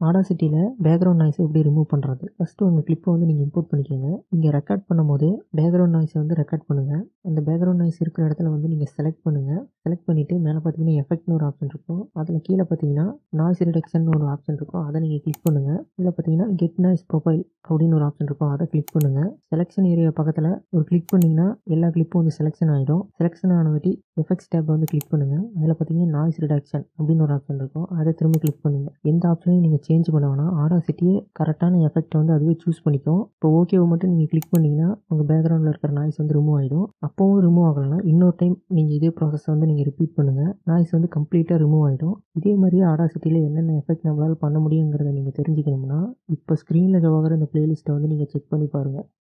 ஆடாசிட்டியில் background நாய்ஸை எப்படி remove பண்ணுறது first உங்கள் கிளிப்பை வந்து நீங்கள் இம்போர்ட் பண்ணிக்கோங்க நீங்கள் ரெக்கார்ட் பண்ணும்போது பேக்ரவுண்ட் நாய்ஸை வந்து ரெக்கார்ட் பண்ணுங்கள் அந்த பேக்ரவுண்ட் நாய்ஸ் இருக்கிற இடத்துல வந்து நீங்கள் செலக்ட் பண்ணுங்கள் செலக்ட் பண்ணிவிட்டு மேலே பார்த்தீங்கன்னா எஃபெக்ட்னு ஒரு ஆப்ஷன் இருக்கும் அதில் கீழே பார்த்தீங்கன்னா நாய்ஸ் ரிடக்ஷன் ஒரு ஆப்ஷன் இருக்கும் அதை நீங்கள் கிளிக் பண்ணுங்கள் இதில் பார்த்தீங்கன்னா கெட் நாய்ஸ் ப்ரொஃபைல் அப்படின்னு ஒரு ஆப்ஷன் இருக்கும் அதை கிளிக் பண்ணுங்கள் செலெக்ஷன் ஏரியா பக்கத்தில் ஒரு கிளிக் பண்ணிங்கன்னா எல்லா கிளிப்பும் வந்து செலெக்ஷன் ஆகிடும் செலெக்ஷன் ஆன வாட்டி எஃபெக்ட்ஸ் டேப் வந்து கிளிக் பண்ணுங்கள் அதில் பார்த்தீங்கன்னா நாய்ஸ் ரிடக்ஷன் அப்படின்னு ஒரு ஆப்ஷன் இருக்கும் அதை திரும்ப கிளிக் பண்ணுங்கள் எந்த ஆப்ஷனையும் நீங்கள் சேஞ்ச் பண்ண வேணாம் ஆடாசிட்டியே கரெக்டான எஃபெக்ட்டை வந்து அதுவே சூஸ் பண்ணிக்கும் இப்போ ஓகேவை மட்டும் நீங்கள் கிளிக் பண்ணிங்கன்னா உங்கள் பேக்ரவுண்டில் இருக்கிற நாய்ஸ் வந்து ரிமூவ் ஆகிடும் அப்போவும் ரிமூவ் ஆகலைன்னா இன்னொரு டைம் நீங்கள் இதே ப்ராசஸை வந்து நீங்கள் ரிப்பீட் பண்ணுங்கள் நாய்ஸ் வந்து கம்ப்ளீட்டாக ரிமூவ் ஆகிடும் இதே மாதிரியே ஆடாசிட்டியில் என்னென்ன எஃபெக்ட் நம்மளால் பண்ண முடியுங்கிறத நீங்கள் தெரிஞ்சுக்கணும்னா இப்போ ஸ்க்ரீனில் வர இந்த ப்ளேலிஸ்ட்டை வந்து நீங்கள் செக் பண்ணி பாருங்கள்